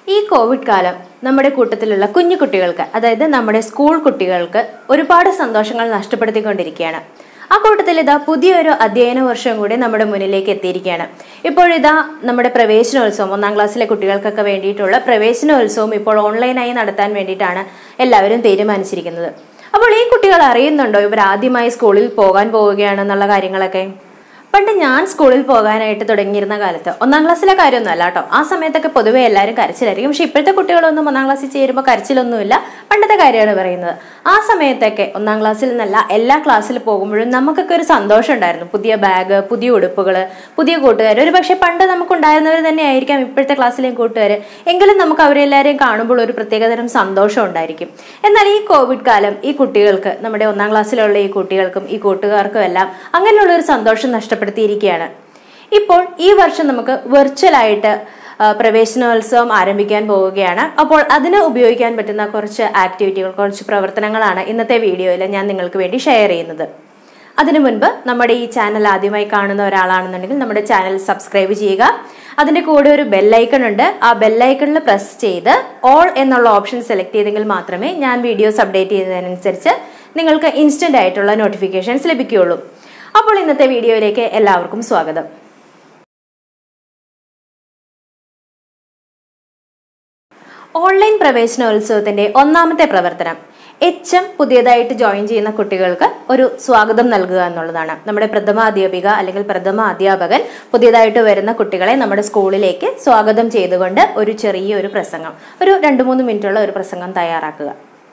ഈ കോവിഡ് കാലം നമ്മുടെ കൂട്ടത്തിലുള്ള കുഞ്ഞു കുട്ടികൾക്ക് അതായത് നമ്മുടെ സ്കൂൾ കുട്ടികൾക്ക് ഒരുപാട് സന്തോഷങ്ങൾ നഷ്ടപ്പെടുത്തിക്കൊണ്ടിരിക്കുകയാണ് ആ കൂട്ടത്തിൽ ഇതാ പുതിയൊരു അധ്യയന വർഷം കൂടി നമ്മുടെ മുന്നിലേക്ക് എത്തിയിരിക്കുകയാണ് ഇപ്പോഴിതാ നമ്മുടെ പ്രവേശനോത്സവം ഒന്നാം ക്ലാസ്സിലെ കുട്ടികൾക്കൊക്കെ വേണ്ടിയിട്ടുള്ള പ്രവേശനോത്സവം ഇപ്പോൾ ഓൺലൈനായി നടത്താൻ വേണ്ടിയിട്ടാണ് എല്ലാവരും തീരുമാനിച്ചിരിക്കുന്നത് അപ്പോൾ ഈ കുട്ടികൾ അറിയുന്നുണ്ടോ ഇവർ ആദ്യമായി സ്കൂളിൽ പോകാൻ പോവുകയാണെന്നുള്ള കാര്യങ്ങളൊക്കെ പണ്ട് ഞാൻ സ്കൂളിൽ പോകാനായിട്ട് തുടങ്ങിയിരുന്ന കാലത്ത് ഒന്നാം ക്ലാസ്സിലെ കാര്യമൊന്നും അല്ല കേട്ടോ ആ സമയത്തൊക്കെ പൊതുവേ എല്ലാവരും കരച്ചിലായിരിക്കും പക്ഷെ ഇപ്പോഴത്തെ കുട്ടികളൊന്നും ഒന്നാം ക്ലാസ്സിൽ ചേരുമ്പോൾ കരച്ചിലൊന്നുമില്ല പണ്ടത്തെ കാര്യമാണ് പറയുന്നത് ആ സമയത്തൊക്കെ ഒന്നാം ക്ലാസ്സിൽ നിന്നല്ല എല്ലാ ക്ലാസ്സിൽ പോകുമ്പോഴും നമുക്കൊക്കെ ഒരു സന്തോഷം ഉണ്ടായിരുന്നു പുതിയ ബാഗ് പുതിയ ഉടുപ്പുകൾ പുതിയ കൂട്ടുകാർ ഒരു പക്ഷേ പണ്ട് നമുക്കുണ്ടായിരുന്നവർ തന്നെ ആയിരിക്കാം ഇപ്പോഴത്തെ ക്ലാസ്സിലെയും കൂട്ടുകാർ എങ്കിലും നമുക്ക് അവരെല്ലാവരെയും കാണുമ്പോൾ ഒരു പ്രത്യേകതരം സന്തോഷം ഉണ്ടായിരിക്കും എന്നാൽ ഈ കോവിഡ് കാലം ഈ കുട്ടികൾക്ക് നമ്മുടെ ഒന്നാം ക്ലാസ്സിലുള്ള ഈ കുട്ടികൾക്കും ഈ കൂട്ടുകാർക്കും എല്ലാം അങ്ങനെയുള്ള ഒരു സന്തോഷം നഷ്ടപ്പെടുത്തിയിരിക്കുകയാണ് ഇപ്പോൾ ഈ വർഷം നമുക്ക് വെർച്വലായിട്ട് ആ, പ്രവേശനോത്സവം ആരംഭിക്കാൻ പോവുകയാണ് അപ്പോൾ അതിന് ഉപയോഗിക്കാൻ പറ്റുന്ന കുറച്ച് ആക്ടിവിറ്റികൾ കുറച്ച് പ്രവർത്തനങ്ങളാണ് ഇന്നത്തെ വീഡിയോയിൽ ഞാൻ നിങ്ങൾക്ക് വേണ്ടി ഷെയർ ചെയ്യുന്നത് അതിനു മുൻപ് നമ്മുടെ ഈ ചാനൽ ആദ്യമായി കാണുന്ന ഒരാളാണെന്നുണ്ടെങ്കിൽ നമ്മുടെ ചാനൽ സബ്സ്ക്രൈബ് ചെയ്യുക അതിന്റെ കൂടെ ഒരു ബെല്ലൈക്കൺ ഉണ്ട് ആ ബെല്ലൈക്കണിൽ പ്രസ് ചെയ്ത് ഓൾ എന്നുള്ള ഓപ്ഷൻ സെലക്ട് ചെയ്തെങ്കിൽ മാത്രമേ ഞാൻ വീഡിയോസ് അപ്ഡേറ്റ് ചെയ്യുന്നതിനനുസരിച്ച് നിങ്ങൾക്ക് ഇൻസ്റ്റന്റ് ആയിട്ടുള്ള നോട്ടിഫിക്കേഷൻസ് ലഭിക്കുകയുള്ളൂ അപ്പോൾ ഇന്നത്തെ വീഡിയോയിലേക്ക് എല്ലാവർക്കും സ്വാഗതം ഓൺലൈൻ പ്രവേശനോത്സവത്തിന്റെ ഒന്നാമത്തെ പ്രവർത്തനം എച്ച് എം പുതിയതായിട്ട് ജോയിൻ ചെയ്യുന്ന കുട്ടികൾക്ക് ഒരു സ്വാഗതം നൽകുക എന്നുള്ളതാണ് നമ്മുടെ പ്രഥമ അധ്യാപിക അല്ലെങ്കിൽ പ്രഥമ അധ്യാപകൻ പുതിയതായിട്ട് വരുന്ന കുട്ടികളെ നമ്മുടെ സ്കൂളിലേക്ക് സ്വാഗതം ചെയ്തുകൊണ്ട് ഒരു ചെറിയ ഒരു പ്രസംഗം ഒരു രണ്ട് മൂന്ന് മിനിറ്റുള്ള ഒരു പ്രസംഗം തയ്യാറാക്കുക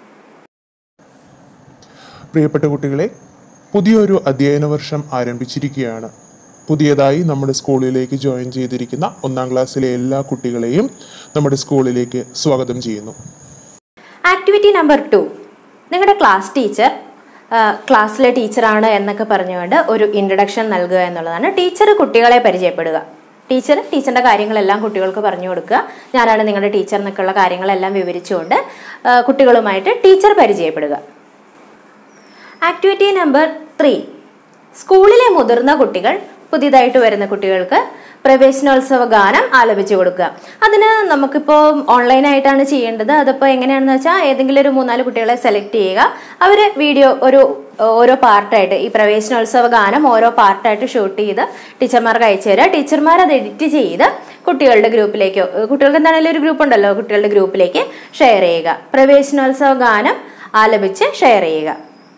പ്രിയപ്പെട്ട കുട്ടികളെ പുതിയൊരു അധ്യയന വർഷം ആരംഭിച്ചിരിക്കുകയാണ് പുതിയതായി നമ്മുടെ സ്കൂളിലേക്ക് ജോയിൻ ചെയ്തിരിക്കുന്ന ഒന്നാം ക്ലാസ്സിലെ എല്ലാ കുട്ടികളെയും നമ്മുടെ സ്കൂളിലേക്ക് സ്വാഗതം ചെയ്യുന്നു ആക്ടിവിറ്റി നമ്പർ ടു നിങ്ങളുടെ ക്ലാസ് ടീച്ചർ ക്ലാസ്സിലെ ടീച്ചറാണ് എന്നൊക്കെ പറഞ്ഞുകൊണ്ട് ഒരു ഇൻട്രഡക്ഷൻ നൽകുക എന്നുള്ളതാണ് ടീച്ചർ കുട്ടികളെ പരിചയപ്പെടുക ടീച്ചർ ടീച്ചറിൻ്റെ കാര്യങ്ങളെല്ലാം കുട്ടികൾക്ക് പറഞ്ഞു കൊടുക്കുക ഞാനാണ് നിങ്ങളുടെ ടീച്ചർ എന്നൊക്കെയുള്ള കാര്യങ്ങളെല്ലാം വിവരിച്ചുകൊണ്ട് ആ, കുട്ടികളുമായിട്ട് ടീച്ചർ പരിചയപ്പെടുക ആക്ടിവിറ്റി നമ്പർ ത്രീ സ്കൂളിലെ മുതിർന്ന കുട്ടികൾ പുതിയതായിട്ട് വരുന്ന കുട്ടികൾക്ക് പ്രവേശനോത്സവ ഗാനം ആലപിച്ചു കൊടുക്കുക അതിന് നമുക്കിപ്പോൾ ഓൺലൈനായിട്ടാണ് ചെയ്യേണ്ടത് അതിപ്പോൾ എങ്ങനെയാണെന്ന് വെച്ചാൽ ഏതെങ്കിലും ഒരു മൂന്നാല് കുട്ടികളെ സെലക്ട് ചെയ്യുക അവർ വീഡിയോ ഒരു ഓരോ പാർട്ടായിട്ട് ഈ പ്രവേശനോത്സവ ഗാനം ഓരോ പാർട്ടായിട്ട് ഷൂട്ട് ചെയ്ത് ടീച്ചർമാർക്ക് അയച്ചു തരിക ടീച്ചർമാർ അത് എഡിറ്റ് ചെയ്ത് കുട്ടികളുടെ ഗ്രൂപ്പിലേക്കോ കുട്ടികൾക്ക് എന്താണെങ്കിലും ഒരു ഗ്രൂപ്പ് ഉണ്ടല്ലോ കുട്ടികളുടെ ഗ്രൂപ്പിലേക്ക് ഷെയർ ചെയ്യുക പ്രവേശനോത്സവ ഗാനം ആലപിച്ച് ഷെയർ ചെയ്യുക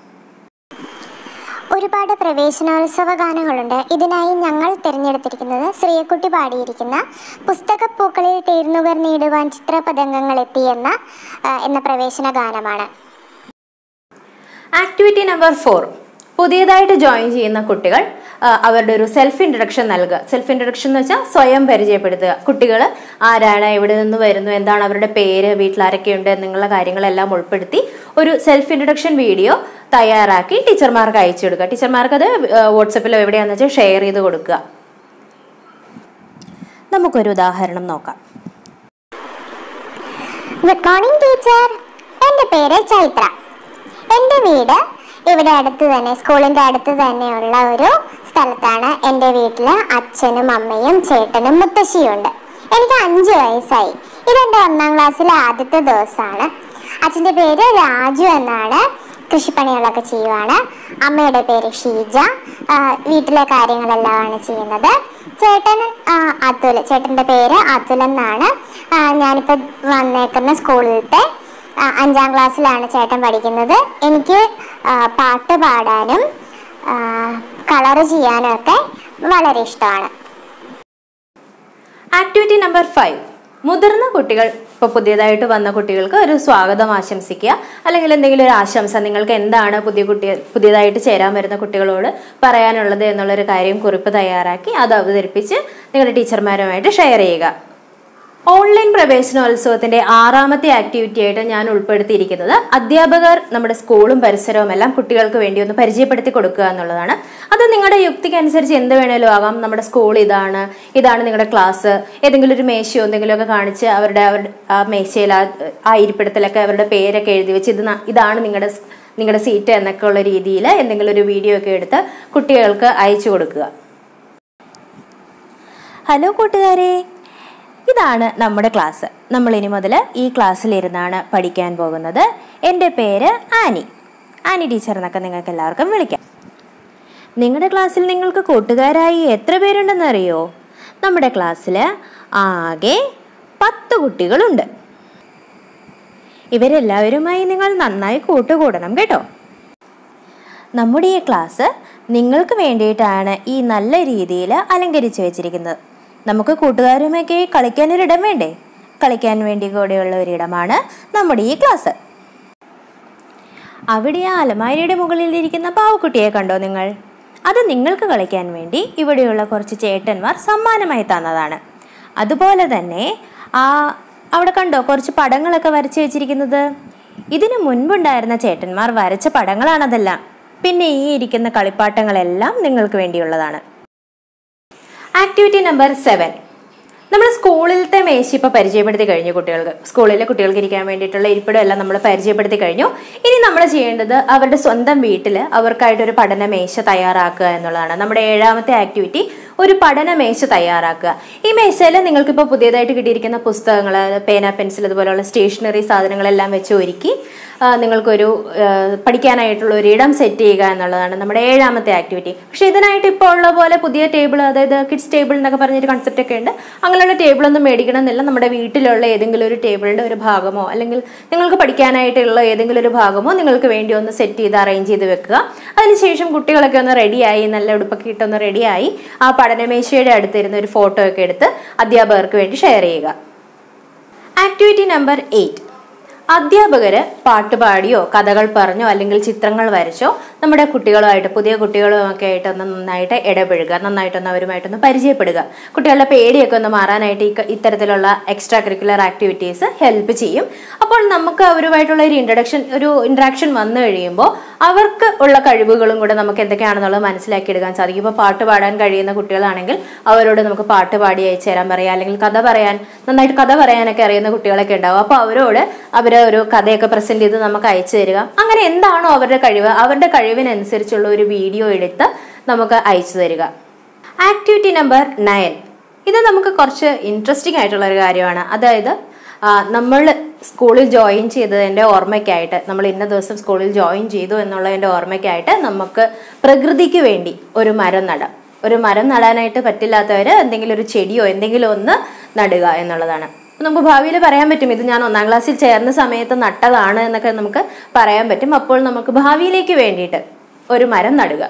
ഒരുപാട് പ്രവേശനോത്സവ ഗാനങ്ങളുണ്ട് ഇതിനായി ഞങ്ങൾ തിരഞ്ഞെടുത്തിരിക്കുന്നത് ശ്രീയക്കുട്ടി പാടിയിരിക്കുന്ന പുസ്തകപ്പൂക്കളിൽ തീർന്നുകർ നേടുവാൻ ചിത്രപതംഗങ്ങൾ എത്തി എന്ന ആ, എന്ന പ്രവേശന ഗാനമാണ് ആക്ടിവിറ്റി നമ്പർ ഫോർ പുതിയതായിട്ട് ജോയിൻ ചെയ്യുന്ന കുട്ടികൾ ആ, അവരുടെ ഒരു സെൽഫ് ഇൻട്രഡക്ഷൻ നൽകുക സെൽഫ് ഇൻട്രഡക്ഷൻ എന്ന് വെച്ചാൽ സ്വയം പരിചയപ്പെടുത്തുക കുട്ടികൾ ആരാണ് എവിടെ നിന്ന് വരുന്നു എന്താണ് അവരുടെ പേര് വീട്ടിൽ ആരൊക്കെയുണ്ട് എന്നുള്ള കാര്യങ്ങളെല്ലാം ഉൾപ്പെടുത്തി ഒരു സെൽഫ് ഇൻട്രഡക്ഷൻ വീഡിയോ തയ്യാറാക്കി ടീച്ചർമാർക്ക് അയച്ചു കൊടുക്കുക ടീച്ചർമാർക്ക് അത് വാട്സപ്പിലോ എവിടെയാണെന്ന് വെച്ചാൽ ഷെയർ ചെയ്ത് കൊടുക്കുക നമുക്കൊരു ഉദാഹരണം നോക്കാം ഗുഡ് മോർണിംഗ് ടീച്ചർ എൻ്റെ പേര് ചൈത്ര എൻ്റെ വീട് ഇവിടെ അടുത്ത് തന്നെ സ്കൂളിൻ്റെ അടുത്ത് തന്നെയുള്ള ഒരു സ്ഥലത്താണ് എൻ്റെ വീട്ടിൽ അച്ഛനും അമ്മയും ചേട്ടനും മുത്തശ്ശിയും ഉണ്ട് എനിക്ക് അഞ്ച് വയസ്സായി ഇതെൻ്റെ ഒന്നാം ക്ലാസ്സിലെ ആദ്യത്തെ ദിവസമാണ് അച്ഛൻ്റെ പേര് രാജു എന്നാണ് കൃഷിപ്പണികളൊക്കെ ചെയ്യുവാണ് അമ്മയുടെ പേര് ഷീജ ആ, വീട്ടിലെ കാര്യങ്ങളെല്ലാമാണ് ചെയ്യുന്നത് ചേട്ടൻ ആ, അതുൽ ചേട്ടൻ്റെ പേര് അതുൽ എന്നാണ് ആ, ഞാനിപ്പോൾ വന്നേക്കുന്ന സ്കൂളിലത്തെ ആ, അഞ്ചാം ക്ലാസ്സിലാണ് ചേട്ടൻ പഠിക്കുന്നത് എനിക്ക് ആ, പാട്ട് പാടാനും കളറ് ചെയ്യാനും ഒക്കെ വളരെ ഇഷ്ടമാണ് ആക്ടിവിറ്റി നമ്പർ ഫൈവ് മുതിർന്ന കുട്ടികൾ ഇപ്പോൾ പുതിയതായിട്ട് വന്ന കുട്ടികൾക്ക് ഒരു സ്വാഗതം ആശംസിക്കുക അല്ലെങ്കിൽ എന്തെങ്കിലും ഒരു ആശംസ നിങ്ങൾക്ക് എന്താണ് പുതിയ കുട്ടി പുതിയതായിട്ട് ചേരാൻ വരുന്ന കുട്ടികളോട് പറയാനുള്ളത് എന്നുള്ളൊരു കാര്യം കുറിപ്പ് തയ്യാറാക്കി അത് അവതരിപ്പിച്ച് നിങ്ങളുടെ ടീച്ചർമാരുമായിട്ട് ഷെയർ ചെയ്യുക ഓൺലൈൻ പ്രവേശനോത്സവത്തിന്റെ ആറാമത്തെ ആക്ടിവിറ്റി ആയിട്ട് ഞാൻ ഉൾപ്പെടുത്തിയിരിക്കുന്നത് അധ്യാപകർ നമ്മുടെ സ്കൂളും പരിസരവും എല്ലാം കുട്ടികൾക്ക് വേണ്ടി ഒന്ന് പരിചയപ്പെടുത്തി കൊടുക്കുക എന്നുള്ളതാണ് അത് നിങ്ങളുടെ യുക്തിക്ക് അനുസരിച്ച് എന്ത് വേണേലും ആവാം നമ്മുടെ സ്കൂൾ ഇതാണ് ഇതാണ് നിങ്ങളുടെ ക്ലാസ് ഏതെങ്കിലും ഒരു മേശയോ എന്തെങ്കിലുമൊക്കെ കാണിച്ച് അവരുടെ അവരുടെ ആ മേശയിൽ ആ ആ ഇരിപ്പിടത്തിലൊക്കെ അവരുടെ പേരൊക്കെ എഴുതി വെച്ച് ഇത് ന- ഇതാണ് നിങ്ങളുടെ സ്- നിങ്ങളുടെ സീറ്റ് എന്നൊക്കെ ഉള്ള രീതിയിൽ എന്തെങ്കിലും ഒരു വീഡിയോ ഒക്കെ എടുത്ത് കുട്ടികൾക്ക് അയച്ചു കൊടുക്കുക ഹലോ കൂട്ടുകാരെ ഇതാണ് നമ്മുടെ ക്ലാസ് നമ്മൾ ഇനി മുതൽ ഈ ക്ലാസ്സിലിരുന്നാണ് പഠിക്കാൻ പോകുന്നത് എൻ്റെ പേര് ആനി ആനി ടീച്ചർ എന്നൊക്കെ നിങ്ങൾക്ക് എല്ലാവർക്കും വിളിക്കാം നിങ്ങളുടെ ക്ലാസ്സിൽ നിങ്ങൾക്ക് കൂട്ടുകാരായി എത്ര പേരുണ്ടെന്ന് അറിയോ നമ്മുടെ ക്ലാസ്സിൽ ആകെ പത്ത് കുട്ടികളുണ്ട് ഇവരെല്ലാവരുമായി നിങ്ങൾ നന്നായി കൂട്ടുകൂടണം കേട്ടോ നമ്മുടെ ഈ ക്ലാസ് നിങ്ങൾക്ക് വേണ്ടിയിട്ടാണ് ഈ നല്ല രീതിയിൽ അലങ്കരിച്ചു വെച്ചിരിക്കുന്നത് നമുക്ക് കൂട്ടുകാരുമൊക്കെ കളിക്കാനൊരിടം വേണ്ടേ കളിക്കാൻ വേണ്ടി കൂടെയുള്ള ഒരിടമാണ് നമ്മുടെ ഈ ക്ലാസ് അവിടെ ആ അലമാരിയുടെ മുകളിൽ ഇരിക്കുന്ന പാവക്കുട്ടിയെ കണ്ടോ നിങ്ങൾ അത് നിങ്ങൾക്ക് കളിക്കാൻ വേണ്ടി ഇവിടെയുള്ള കുറച്ച് ചേട്ടന്മാർ സമ്മാനമായി തന്നതാണ് അതുപോലെ തന്നെ ആ അവിടെ കണ്ടോ കുറച്ച് പടങ്ങളൊക്കെ വരച്ചു വെച്ചിരിക്കുന്നത് ഇതിനു മുൻപുണ്ടായിരുന്ന ചേട്ടന്മാർ വരച്ച പടങ്ങളാണതെല്ലാം പിന്നെ ഈ ഇരിക്കുന്ന കളിപ്പാട്ടങ്ങളെല്ലാം നിങ്ങൾക്ക് വേണ്ടിയുള്ളതാണ് ആക്ടിവിറ്റി നമ്പർ സെവൻ നമ്മൾ സ്കൂളിലത്തെ മേശ ഇപ്പോൾ പരിചയപ്പെടുത്തി കഴിഞ്ഞു കുട്ടികൾക്ക് സ്കൂളിലെ കുട്ടികൾക്ക് ഇരിക്കാൻ വേണ്ടിയിട്ടുള്ള ഇരിപ്പിടം എല്ലാം നമ്മൾ പരിചയപ്പെടുത്തി കഴിഞ്ഞു ഇനി നമ്മൾ ചെയ്യേണ്ടത് അവരുടെ സ്വന്തം വീട്ടിൽ അവർക്കായിട്ട് ഒരു പഠന മേശ തയ്യാറാക്കുക എന്നുള്ളതാണ് നമ്മുടെ ഏഴാമത്തെ ആക്ടിവിറ്റി ഒരു പഠന മേശ തയ്യാറാക്കുക ഈ മേശയിൽ നിങ്ങൾക്കിപ്പോൾ പുതിയതായിട്ട് കിട്ടിയിരിക്കുന്ന പുസ്തകങ്ങൾ പേന പെൻസിൽ അതുപോലെയുള്ള സ്റ്റേഷനറി സാധനങ്ങളെല്ലാം വെച്ച് ഒരുക്കി ആ, നിങ്ങൾക്കൊരു ആ, പഠിക്കാനായിട്ടുള്ള ഒരു ഇടം സെറ്റ് ചെയ്യുക എന്നുള്ളതാണ് നമ്മുടെ ഏഴാമത്തെ ആക്ടിവിറ്റി പക്ഷേ ഇതിനായിട്ട് ഇപ്പോൾ ഉള്ള പോലെ പുതിയ ടേബിൾ അതായത് കിഡ്സ് ടേബിൾ എന്നൊക്കെ പറഞ്ഞൊരു കൺസെപ്റ്റ് ഒക്കെ ഉണ്ട് അങ്ങനെയുള്ള ടേബിളൊന്നും മേടിക്കണം എന്നില്ല നമ്മുടെ വീട്ടിലുള്ള ഏതെങ്കിലും ഒരു ടേബിളിൻ്റെ ഒരു ഭാഗമോ അല്ലെങ്കിൽ നിങ്ങൾക്ക് പഠിക്കാനായിട്ടുള്ള ഏതെങ്കിലും ഒരു ഭാഗമോ നിങ്ങൾക്ക് വേണ്ടി ഒന്ന് സെറ്റ് ചെയ്ത് അറേഞ്ച് ചെയ്ത് വെക്കുക അതിനുശേഷം കുട്ടികളൊക്കെ ഒന്ന് റെഡിയായി നല്ല ഉടുപ്പൊക്കെ ഇട്ടൊന്ന് റെഡിയായി ആ പഠനമേശയുടെ അടുത്തിരുന്ന ഒരു ഫോട്ടോ ഒക്കെ എടുത്ത് അധ്യാപകർക്ക് വേണ്ടി ഷെയർ ചെയ്യുക ആക്ടിവിറ്റി നമ്പർ എയ്റ്റ് അധ്യാപകർ പാട്ട് പാടിയോ കഥകൾ പറഞ്ഞോ അല്ലെങ്കിൽ ചിത്രങ്ങൾ വരച്ചോ നമ്മുടെ കുട്ടികളുമായിട്ട് പുതിയ കുട്ടികളും ഒക്കെ ആയിട്ട് ഒന്ന് നന്നായിട്ട് ഇടപഴകുക നന്നായിട്ടൊന്ന് അവരുമായിട്ടൊന്ന് പരിചയപ്പെടുക കുട്ടികളുടെ പേടിയൊക്കെ ഒന്ന് മാറാനായിട്ട് ഈ ക- ഇത്തരത്തിലുള്ള എക്സ്ട്രാ കരിക്കുലർ ആക്ടിവിറ്റീസ് ഹെൽപ്പ് ചെയ്യും അപ്പോൾ നമുക്ക് അവരുമായിട്ടുള്ള ഒരു ഇൻട്രഡക്ഷൻ ഒരു ഇൻട്രാക്ഷൻ വന്നു കഴിയുമ്പോൾ അവർക്ക് ഉള്ള കഴിവുകളും കൂടെ നമുക്ക് എന്തൊക്കെയാണെന്നുള്ളത് മനസ്സിലാക്കിയെടുക്കാൻ സാധിക്കും ഇപ്പോൾ പാട്ട് പാടാൻ കഴിയുന്ന കുട്ടികളാണെങ്കിൽ അവരോട് നമുക്ക് പാട്ട് പാടി അയച്ചു തരാൻ പറയാം അല്ലെങ്കിൽ കഥ പറയാൻ നന്നായിട്ട് കഥ പറയാനൊക്കെ അറിയുന്ന കുട്ടികളൊക്കെ ഉണ്ടാവും അപ്പോൾ അവരോട് അവർ ഒരു കഥയൊക്കെ പ്രസന്റ് ചെയ്ത് നമുക്ക് അയച്ചു തരിക അങ്ങനെ എന്താണോ അവരുടെ കഴിവ് അവരുടെ കഴിവിനനുസരിച്ചുള്ള ഒരു വീഡിയോ എടുത്ത് നമുക്ക് അയച്ചു തരിക ആക്ടിവിറ്റി നമ്പർ നയൻ ഇത് നമുക്ക് കുറച്ച് ഇൻട്രസ്റ്റിംഗ് ആയിട്ടുള്ള ഒരു കാര്യമാണ് അതായത് നമ്മൾ സ്കൂളിൽ ജോയിൻ ചെയ്തതിൻ്റെ ഓർമ്മയ്ക്കായിട്ട് നമ്മൾ ഇന്ന ദിവസം സ്കൂളിൽ ജോയിൻ ചെയ്തു എന്നുള്ളതിൻ്റെ ഓർമ്മയ്ക്കായിട്ട് നമുക്ക് പ്രകൃതിക്ക് വേണ്ടി ഒരു മരം നടാം ഒരു മരം നടാനായിട്ട് പറ്റില്ലാത്തവർ എന്തെങ്കിലും ഒരു ചെടിയോ എന്തെങ്കിലും ഒന്ന് നടുക എന്നുള്ളതാണ് അപ്പൊ നമുക്ക് ഭാവിയിൽ പറയാൻ പറ്റും ഇത് ഞാൻ ഒന്നാം ക്ലാസ്സിൽ ചേർന്ന സമയത്ത് നട്ടതാണ് എന്നൊക്കെ നമുക്ക് പറയാൻ പറ്റും അപ്പോൾ നമുക്ക് ഭാവിയിലേക്ക് വേണ്ടിയിട്ട് ഒരു മരം നടുക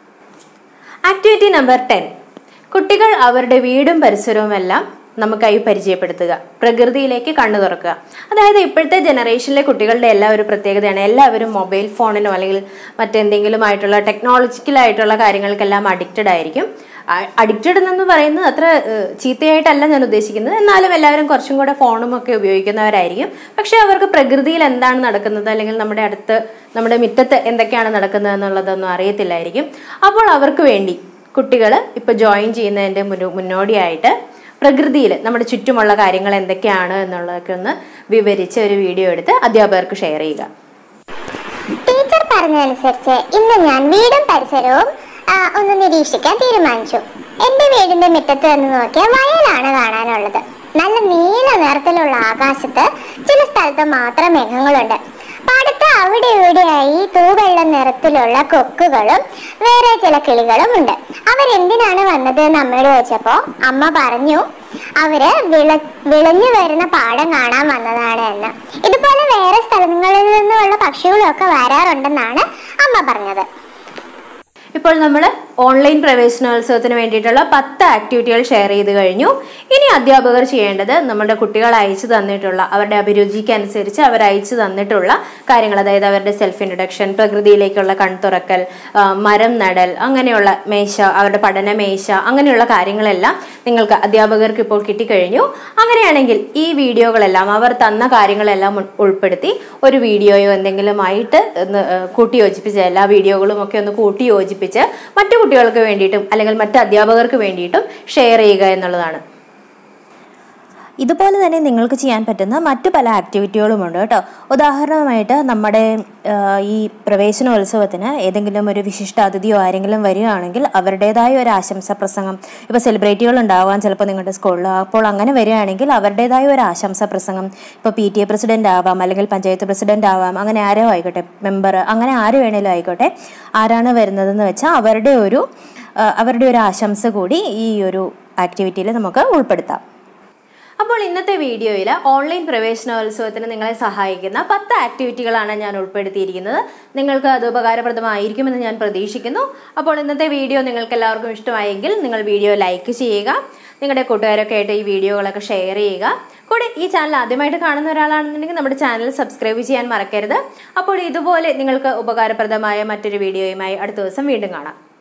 ആക്ടിവിറ്റി നമ്പർ ടെൻ കുട്ടികൾ അവരുടെ വീടും പരിസരവും എല്ലാം നമുക്കായി പരിചയപ്പെടുത്തുക പ്രകൃതിയിലേക്ക് കണ്ണു തുറക്കുക അതായത് ഇപ്പോഴത്തെ ജനറേഷനിലെ കുട്ടികളുടെ എല്ലാ ഒരു പ്രത്യേകതയാണ് എല്ലാവരും മൊബൈൽ ഫോണിനോ അല്ലെങ്കിൽ മറ്റെന്തെങ്കിലും ആയിട്ടുള്ള ടെക്നോളജിക്കൽ ആയിട്ടുള്ള കാര്യങ്ങൾക്കെല്ലാം അഡിക്റ്റഡ് ആയിരിക്കും അഡിക്റ്റഡ് എന്ന് പറയുന്നത് അത്ര ഏഹ്, ചീത്തയായിട്ടല്ല ഞാൻ ഉദ്ദേശിക്കുന്നത് എന്നാലും എല്ലാവരും കുറച്ചും കൂടെ ഫോണും ഒക്കെ ഉപയോഗിക്കുന്നവരായിരിക്കും പക്ഷെ അവർക്ക് പ്രകൃതിയിൽ എന്താണ് നടക്കുന്നത് അല്ലെങ്കിൽ നമ്മുടെ അടുത്ത് നമ്മുടെ മുറ്റത്ത് എന്തൊക്കെയാണ് നടക്കുന്നത് എന്നുള്ളതൊന്നും അറിയത്തില്ലായിരിക്കും അപ്പോൾ അവർക്ക് വേണ്ടി കുട്ടികൾ ഇപ്പോൾ ജോയിൻ ചെയ്യുന്നതിൻ്റെ മുന്നോ മുന്നോടിയായിട്ട് പ്രകൃതിയിൽ നമ്മുടെ ചുറ്റുമുള്ള കാര്യങ്ങൾ എന്തൊക്കെയാണ് എന്നുള്ളതൊക്കെ ഒന്ന് വിവരിച്ച് ഒരു വീഡിയോ എടുത്ത് അധ്യാപകർക്ക് ഷെയർ ചെയ്യുക ടീച്ചർ പറഞ്ഞതനുസരിച്ച് ഇന്ന് ഞാൻ വീടും പരിസരവും ആ, ഒന്ന് നിരീക്ഷിക്കാൻ തീരുമാനിച്ചു എന്റെ വീടിന്റെ മുറ്റത്ത് നിന്ന് നോക്കിയാൽ വയലാണ് കാണാനുള്ളത് നല്ല നീല നിറത്തിലുള്ള ആകാശത്ത് ചില സ്ഥലത്ത് മാത്രം മേഘങ്ങളുണ്ട് പാടത്ത് അവിടെ ഇവിടെയായി തൂവെള്ള നിറത്തിലുള്ള കൊക്കുകളും വേറെ ചില കിളികളും ഉണ്ട് അവരെന്തിനാണ് വന്നത് എന്ന് അമ്മയോട് ചോദിച്ചപ്പോ അമ്മ പറഞ്ഞു അവര് വിള വിളഞ്ഞു വരുന്ന പാടം കാണാൻ വന്നതാണ് എന്ന് ഇതുപോലെ വേറെ സ്ഥലങ്ങളിൽ നിന്നുള്ള പക്ഷികളും ഒക്കെ വരാറുണ്ടെന്നാണ് അമ്മ പറഞ്ഞത് ഇപ്പോൾ നമ്മൾ ഓൺലൈൻ പ്രവേശനോത്സവത്തിന് വേണ്ടിയിട്ടുള്ള പത്ത് ആക്ടിവിറ്റികൾ ഷെയർ ചെയ്ത് കഴിഞ്ഞു ഇനി അധ്യാപകർ ചെയ്യേണ്ടത് നമ്മുടെ കുട്ടികൾ അയച്ചു തന്നിട്ടുള്ള അവരുടെ അഭിരുചിക്ക് അനുസരിച്ച് അവർ അയച്ചു തന്നിട്ടുള്ള കാര്യങ്ങൾ അതായത് അവരുടെ സെൽഫ് ഇൻട്രഡക്ഷൻ പ്രകൃതിയിലേക്കുള്ള കൺതുറക്കൽ ആ, മരം നടൽ അങ്ങനെയുള്ള മേശ അവരുടെ പഠന മേശ അങ്ങനെയുള്ള കാര്യങ്ങളെല്ലാം നിങ്ങൾക്ക് അധ്യാപകർക്ക് ഇപ്പോൾ കിട്ടിക്കഴിഞ്ഞു അങ്ങനെയാണെങ്കിൽ ഈ വീഡിയോകളെല്ലാം അവർ തന്ന കാര്യങ്ങളെല്ലാം ഉൾ- ഉൾപ്പെടുത്തി ഒരു വീഡിയോയോ എന്തെങ്കിലും ആയിട്ട് ഒന്ന് ഏഹ് കൂട്ടി യോജിപ്പിച്ച് എല്ലാ വീഡിയോകളും ഒക്കെ ഒന്ന് കൂട്ടി യോജിപ്പിച്ച് മറ്റു കുട്ടികൾക്ക് വേണ്ടിയിട്ടും അല്ലെങ്കിൽ മറ്റ് അധ്യാപകർക്ക് വേണ്ടിയിട്ടും ഷെയർ ചെയ്യുക എന്നുള്ളതാണ് ഇതുപോലെ തന്നെ നിങ്ങൾക്ക് ചെയ്യാൻ പറ്റുന്ന മറ്റു പല ആക്ടിവിറ്റികളുമുണ്ട് കേട്ടോ ഉദാഹരണമായിട്ട് നമ്മുടെ ആ, ഈ പ്രവേശനോത്സവത്തിന് ഏതെങ്കിലും ഒരു വിശിഷ്ട അതിഥിയോ ആരെങ്കിലും വരികയാണെങ്കിൽ അവരുടേതായ ഒരു ആശംസ പ്രസംഗം ഇപ്പോൾ സെലിബ്രിറ്റികൾ ഉണ്ടാവാം ചിലപ്പോൾ നിങ്ങളുടെ സ്കൂളിൽ അപ്പോൾ അങ്ങനെ വരികയാണെങ്കിൽ അവരുടേതായ ഒരു ആശംസ പ്രസംഗം ഇപ്പോൾ പി ടി എ പ്രസിഡന്റ് ആവാം അല്ലെങ്കിൽ പഞ്ചായത്ത് പ്രസിഡന്റ് ആവാം അങ്ങനെ ആരോ ആയിക്കോട്ടെ മെമ്പർ അങ്ങനെ ആര് വേണേലും ആയിക്കോട്ടെ ആരാണ് വരുന്നതെന്ന് വെച്ചാൽ അവരുടെ ഒരു ആ, അവരുടെ ഒരു ആശംസ കൂടി ഈ ഒരു ആക്ടിവിറ്റിയിൽ നമുക്ക് ഉൾപ്പെടുത്താം അപ്പോൾ ഇന്നത്തെ വീഡിയോയിൽ ഓൺലൈൻ പ്രവേശനോത്സവത്തിന് നിങ്ങളെ സഹായിക്കുന്ന പത്ത് ആക്ടിവിറ്റികളാണ് ഞാൻ ഉൾപ്പെടുത്തിയിരിക്കുന്നത് നിങ്ങൾക്ക് അത് ഉപകാരപ്രദമായിരിക്കുമെന്ന് ഞാൻ പ്രതീക്ഷിക്കുന്നു അപ്പോൾ ഇന്നത്തെ വീഡിയോ നിങ്ങൾക്ക് എല്ലാവർക്കും ഇഷ്ടമായെങ്കിൽ നിങ്ങൾ വീഡിയോ ലൈക്ക് ചെയ്യുക നിങ്ങളുടെ കൂട്ടുകാരൊക്കെ ആയിട്ട് ഈ വീഡിയോകളൊക്കെ ഷെയർ ചെയ്യുക കൂടെ ഈ ചാനൽ ആദ്യമായിട്ട് കാണുന്ന ഒരാളാണെന്നുണ്ടെങ്കിൽ നമ്മുടെ ചാനൽ സബ്സ്ക്രൈബ് ചെയ്യാൻ മറക്കരുത് അപ്പോൾ ഇതുപോലെ നിങ്ങൾക്ക് ഉപകാരപ്രദമായ മറ്റൊരു വീഡിയോയുമായി അടുത്ത ദിവസം വീണ്ടും കാണാം